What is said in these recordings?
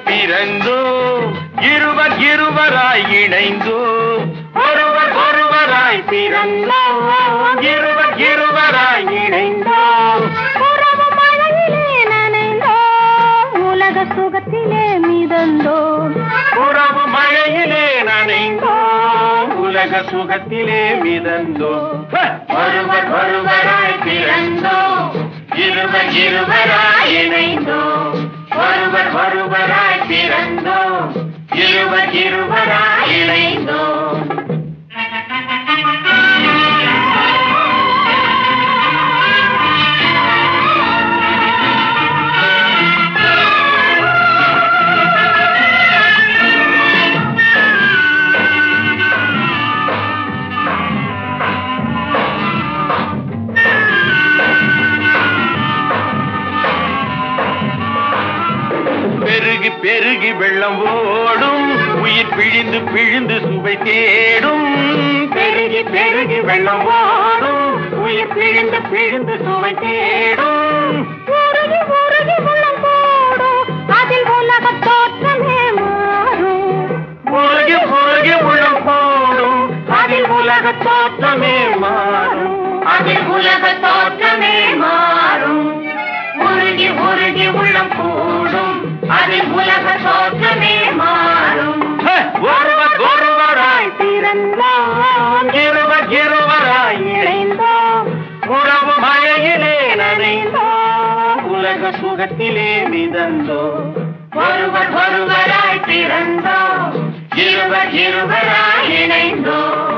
பிறந்தோம் இருவர் இருவராய் இணைந்தோம் ஒருவர் ஒருவராய் பிறந்தோம் இருவர் இருவராய் இணைந்தோம் உறவு மழையிலே நனைந்தோம் உலக சுகத்திலே மிதந்தோம் உறவு மழையிலே நனைந்தோம் உலக சுகத்திலே மிதந்தோம் ஒருவர் ஒருவராய் பிறந்தோம் இருவர் இருவராய் இணைந்தோம் ஒருவர் ஒருவராய் பிறந்தோம் இருவர் இருவராய் இணைந்தோம் பெருகி பெருகி வெள்ளம் ஓடும் உயிர் பிழிந்து பிழிந்து சுவை தேடும் பெருகி பெருகி வெள்ளம் ஓடும் உயிர் பிழிந்து பிழிந்து சுவை தேடும் உருகி உருகி உள்ளம் போடும் அதில் உலக தோற்றமே மாறும் முருகி முருகி உள்ளம் போடும் அதில் உலக தோற்றமே மாறும் அதில் உலக தோற்றமே மாறும் உருகி உருகி உள்ளம் கூடும் அதில் உலக தோற்றமே மாறும் ஒருவர் ஒருவராய் பிறந்தோம் இருவர் இருவராய் இணைந்தோம் உறவு மழையிலே நனைந்தோம் உலக சுகத்திலே மிதந்தோம் ஒருவர் ஒருவராய் பிறந்தோம் இருவர் இருவராய் இணைந்தோம்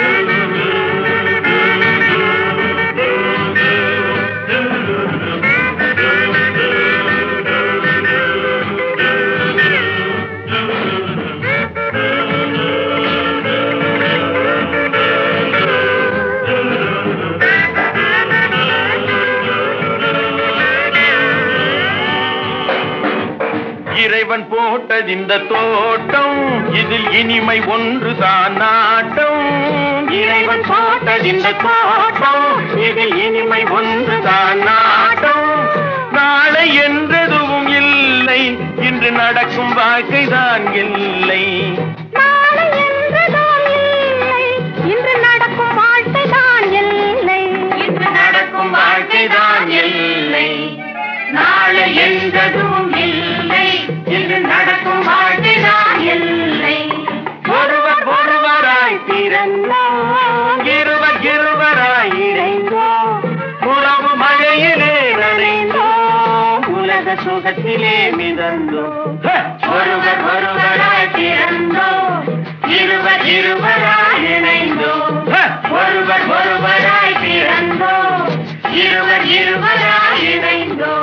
இறைவன் போட்டது இந்த தோட்டம் இதில் இனிமை ஒன்று தான் நாட்டம் இறைவன் போட்டது இந்த தோட்டம் இதில் இனிமை ஒன்று தான் நாட்டம் நாளை என்றதுவும் இல்லை இன்று நடக்கும் வாழ்க்கைதான் இல்லை நாளை என்றுதான் இல்லை இன்று நடக்கும் வாழ்க்கை தான் இல்லை இன்று நடக்கும் வாழ்க்கைதான் இல்லை நாளை என்றதும் இல்லை இன்று நடக்கும் வாழ்க்கைதான் இல்லை ஒருவர் ஒருவராய் பிறந்தோம் இருவர் இருவராய் இணைந்தோம் உறவு மழையிலே நனைந்தோம் உலக சுகத்திலே மிதந்தோம் ஒருவர் ஒருவராய் பிறந்தோம் இருவர் இருவராய் இணைந்தோம் ஒருவர் ஒருவராய் பிறந்தோம் இருவர் இருவராய் இணைந்தோம்